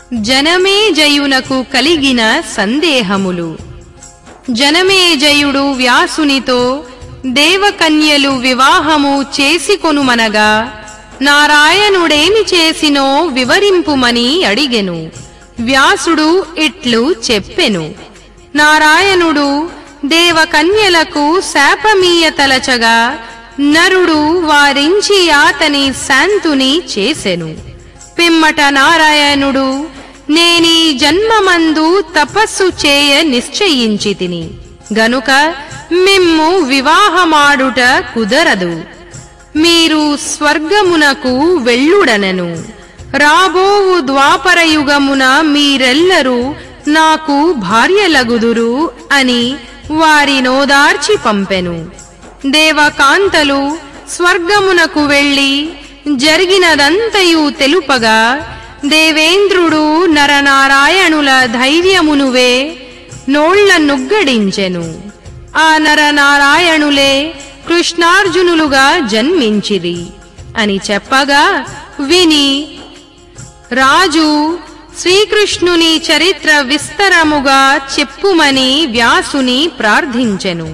జనమేజయునకు కలిగిన సందేహములు జనమేజయుడు వ్యాసునితో దేవకన్యలు వివాహము చేసికొనుమనగా నారాయణుడేమి చేసినో వివరింపుమని అడిగెను వ్యాసుడు ఇట్లు చెప్పెను నారాయణుడు దేవకన్యలకు శాపమీయతలచగా నరుడు వారించి అతని శాంతుని చేసెను పిమ్మట నారాయణుడు నేనీ జన్మమందు తపస్సు చేయ నిశ్చయించి తిని గనుక మిమ్ము వివాహమాడుట కుదరదు మీరు స్వర్గమునకు వెళ్ళుడనెను రాబోవు ద్వాపరయుగమున మీరెల్లరూ నాకు భార్యలగుదురు అని వారి నోదార్చి పంపెను దేవకాంతలు స్వర్గమునకు వెళ్ళి జరిగినదంతయు తెలుపగా దేవేంద్రుడు నరనారాయణుల ధైర్యమునువే నోళ్ల నుగ్గడించెను ఆ నరనారాయణులే కృష్ణార్జునులుగా జన్మించిరి అని చెప్పగా విని రాజు శ్రీకృష్ణుని చరిత్ర విస్తరముగా చెప్పుమని వ్యాసుని ప్రార్థించెను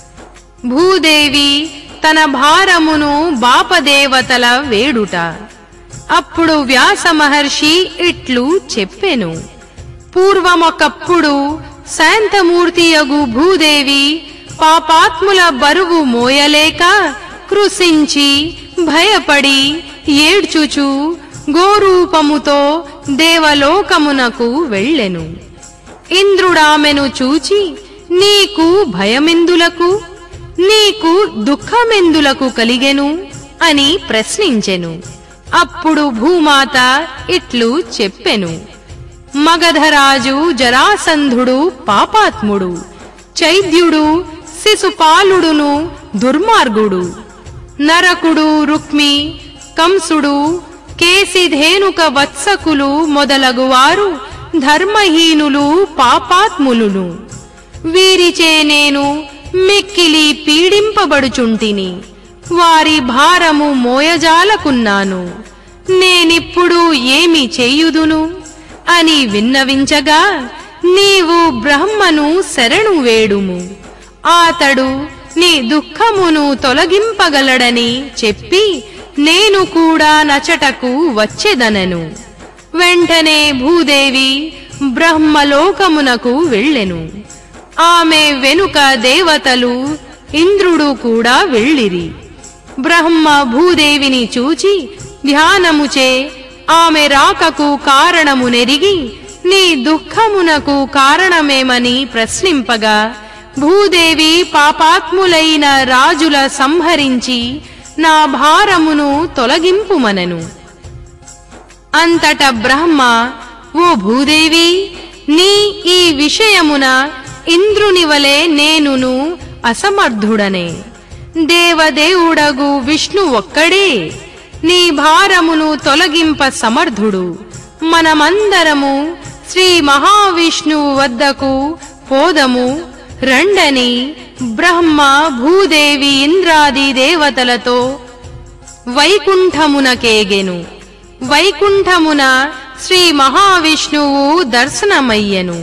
భూదేవి తన భారమును బాపదేవతల వేడుట అప్పుడు వ్యాస మహర్షి ఇట్లు చెప్పెను పూర్వమొకప్పుడు శాంతమూర్తియగు భూదేవి పాపాత్ముల బరువు మోయలేక కృశించి భయపడి ఏడ్చుచు గోరూపముతో దేవలోకమునకు వెళ్ళెను ఇంద్రుడామెను చూచి నీకు భయమెందులకు నీకు దుఃఖమెందులకు కలిగెను అని ప్రశ్నించెను అప్పుడు భూమాత ఇట్లు చెప్పెను మగధరాజు జరాసంధుడు పాపాత్ముడు చైద్యుడు శిశుపాలుడును దుర్మార్గుడు నరకుడు రుక్మి కంసుడు కేసిధేనుక వత్సకులు మొదలగువారు ధర్మహీనులు పాపాత్ములును వీరిచే నేను మిక్కిలి పీడింపబడుచుంటిని వారి భారము మోయజాలకున్నాను నేనిప్పుడు ఏమి చేయుదును అని విన్నవించగా నీవు బ్రహ్మను శరణు వేడుము ఆతడు నీ దుఃఖమును తొలగింపగలడని చెప్పి నేను కూడా నచటకు వచ్చెదనను వెంటనే భూదేవి బ్రహ్మలోకమునకు వెళ్ళెను ఆమె వెనుక దేవతలు ఇంద్రుడు కూడా వెళ్ళిరి బ్రహ్మ భూదేవిని చూచి ధ్యానముచే ఆమె రాకకు కారణము నెరిగి నీ దుఃఖమునకు కారణమేమని ప్రశ్నింపగా భూదేవి పాపాత్ములైన రాజుల సంహరించి నా భారమును తొలగింపుమనెను అంతట బ్రహ్మ ఓ భూదేవి నీ ఈ విషయమున ఇంద్రుని వలె నేనును అసమర్థుడనే దేవదేవుడగు విష్ణు ఒక్కడే నీ భారమును తొలగింప సమర్థుడు మనమందరము శ్రీ మహావిష్ణువు వద్దకు పోదము రండని బ్రహ్మ భూదేవి ఇంద్రాది దేవతలతో వైకుంఠమునకేగెను వైకుంఠమున శ్రీ మహావిష్ణువు దర్శనమయ్యెను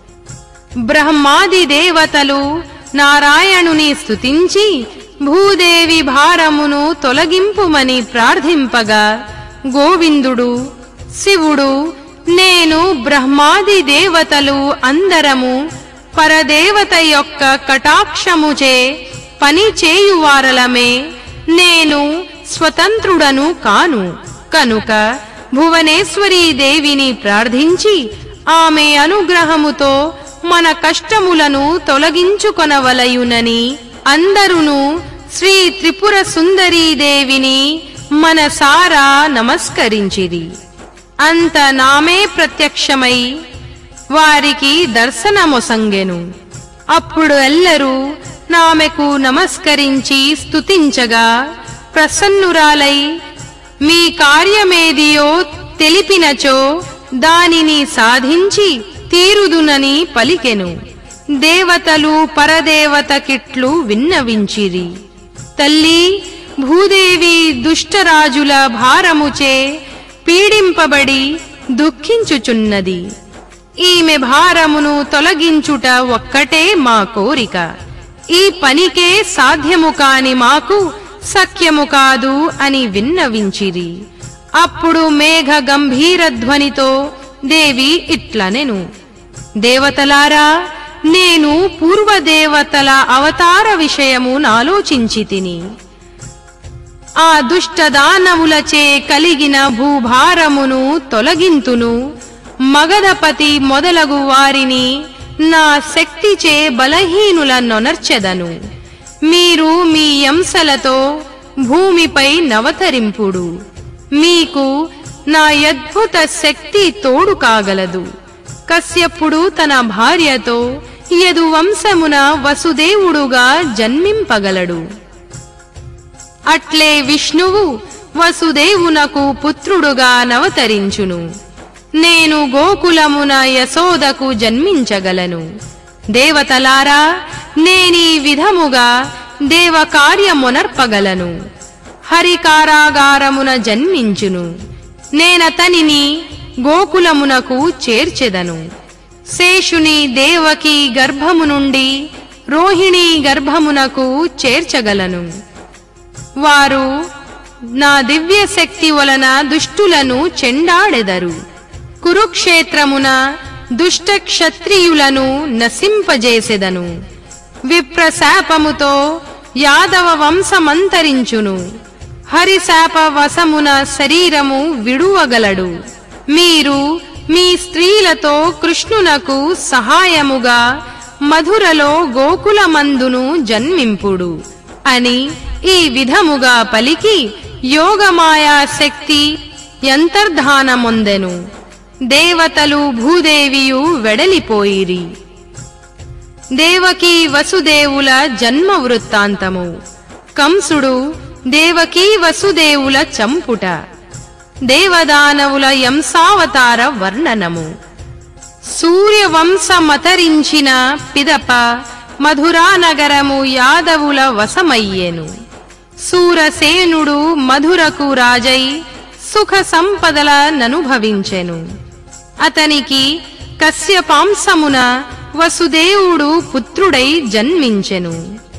బ్రహ్మాది దేవతలు నారాయణుని స్తుతించి భూదేవి భారమును తొలగింపుమని ప్రార్థింపగా గోవిందుడు శివుడు నేను బ్రహ్మాది దేవతలు అందరము పరదేవత యొక్క కటాక్షముచే పని చేయువారలమే నేను స్వతంత్రుడను కాను కనుక భువనేశ్వరీ దేవిని ప్రార్థించి ఆమె అనుగ్రహముతో మన కష్టములను తొలగించుకొనవలయునని అందరును శ్రీ త్రిపుర సుందరీదేవిని మనసారా నమస్కరించిరి అంత నామే ప్రత్యక్షమై వారికి దర్శనమొసంగెను అప్పుడు ఎల్లరూ నామెకు నమస్కరించి స్తుతించగా ప్రసన్నురాలై మీ కార్యమేదియో తెలిపినచో దానిని సాధించి తీరుదునని పలికెను దేవతలు పరదేవతకిట్లు విన్నవించిరి తల్లి భూదేవి దుష్టరాజుల భారముచే పీడింపబడి దుఃఖించుచున్నది ఈమె భారమును తొలగించుట ఒక్కటే మా కోరిక ఈ పనికే సాధ్యము కాని మాకు సఖ్యము కాదు అని విన్నవించిరి అప్పుడు మేఘ గంభీర ధ్వనితో దేవి ఇట్లనెను దేవతలారా నేను పూర్వదేవతల అవతార విషయము నాలోచించి తిని ఆ దుష్ట దానవులచే కలిగిన భూభారమును తొలగింతును మగధపతి మొదలగు వారిని నా శక్తిచే బలహీనుల నొనర్చెదను మీరు మీ యంసలతో భూమిపై నవతరింపుడు మీకు నా అద్భుత శక్తి తోడు కాగలదు కశ్యపుడు తన భార్యతో యదువంశమున వసుదేవుడుగా జన్మింపగలడు అట్లే విష్ణువు వసుదేవునకు పుత్రుడుగా నవతరించును నేను గోకులమున యశోదకు జన్మించగలను దేవతలారా నేనీ విధముగా దేవ కార్యమునర్పగలను హరికారాగారమున జన్మించును నేనతనిని గోకులమునకు చేర్చెదను శేషుని దేవకి గర్భము నుండి రోహిణి గర్భమునకు చేర్చగలను వారు నా దివ్య శక్తి వలన దుష్టులను చెండాడెదరు కురుక్షేత్రమున దుష్ట క్షత్రియులను నశింపజేసెదను విప్రశాపముతో యాదవ వంశమంతరించును హరిశాప వశమున శరీరము విడువగలడు మీరు మీ స్త్రీలతో కృష్ణునకు సహాయముగా మధురలో గోకులమందును జన్మింపుడు అని ఈ విధముగా పలికి యోగమాయా శక్తి యంతర్ధానమొందెను దేవతలు భూదేవియు వెడలిపోయిరి దేవకీ వసుదేవుల జన్మ వృత్తాంతము కంసుడు దేవకీ వసుదేవుల చంపుట దేవదానవుల యంసావతార వర్ణనము సూర్యవంశమతరించిన పిదప మధురానగరము యాదవుల వశమయ్యెను సూరసేనుడు మధురకు రాజై సుఖ సంపదల ననుభవించెను అతనికి కశ్యపాంసమున వసుదేవుడు పుత్రుడై జన్మించెను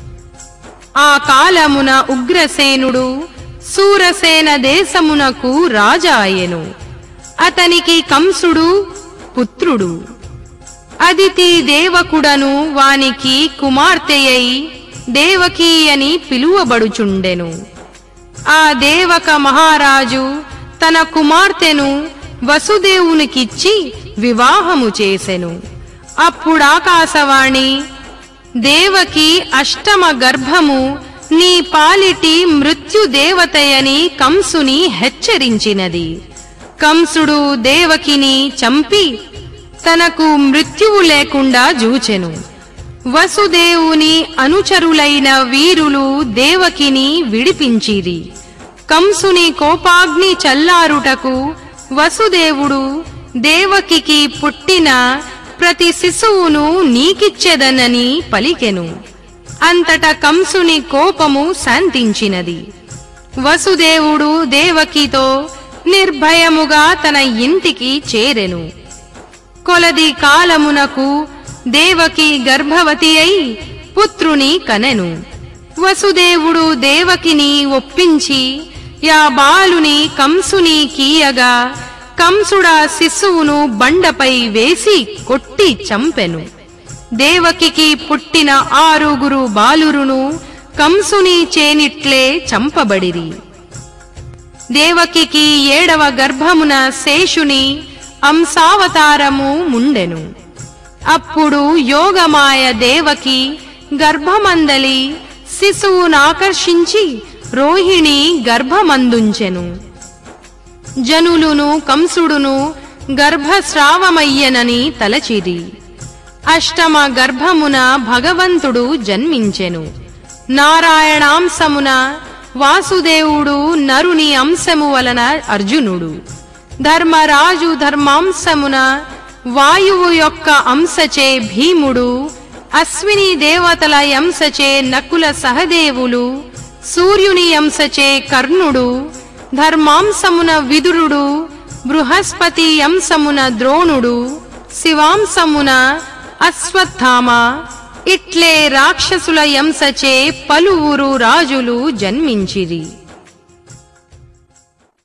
ఆ కాలమున ఉగ్రసేనుడు సూరసేన దేశమునకు రాజాయెను అతనికి కంసుడు పుత్రుడు అదితి దేవకుడను వానికి కుమార్తెయై దేవకీ అని పిలువబడుచుండెను ఆ దేవక మహారాజు తన కుమార్తెను వసుదేవునికిచ్చి వివాహము చేసెను అప్పుడాకాశవాణి దేవకి అష్టమ గర్భము నీ పాలిటి మృత్యుదేవతయని కంసుని హెచ్చరించినది కంసుడు దేవకిని చంపి తనకు మృత్యువు లేకుండా జూచెను వసుదేవుని అనుచరులైన వీరులు దేవకిని విడిపించిరి కంసుని కోపాగ్ని చల్లారుటకు వసుదేవుడు దేవకికి పుట్టిన ప్రతి శిశువును నీకిచ్చెదనని పలికెను అంతట కంసుని కోపము శాంతించినది వసుదేవుడు దేవకితో నిర్భయముగా తన ఇంటికి చేరెను కొలది కాలమునకు దేవకి గర్భవతి అయి పుత్రుని కనెను వసుదేవుడు దేవకిని ఒప్పించి యా బాలుని కంసుని కీయగా కంసుడా శిశువును బండపై వేసి కొట్టి చంపెను దేవకికి పుట్టిన ఆరుగురు బాలురును కంసుని చేనిట్లే చంపబడిరి దేవకికి ఏడవ గర్భమున శేషుని అంశావతారము ముండెను అప్పుడు యోగమాయ దేవకి గర్భమందలి శిశువునాకర్షించి రోహిణి గర్భమందుంచెను జనులును కంసుడును గర్భస్రావమయ్యనని తలచిరి అష్టమ గర్భమున భగవంతుడు జన్మించెను నారాయణాంశమున వాసుదేవుడు నరుని అంశము వలన అర్జునుడు ధర్మరాజు ధర్మాంశమున వాయువు యొక్క అంశచే భీముడు అశ్విని దేవతల అంశచే నకుల సహదేవులు సూర్యుని అంశచే కర్ణుడు ధర్మాంశమున విదురుడు బృహస్పతి అంశమున ద్రోణుడు శివాంశమున అశ్వత్థామ ఇట్లే రాక్షసుల యంసచే పలువురు రాజులు జన్మించిరి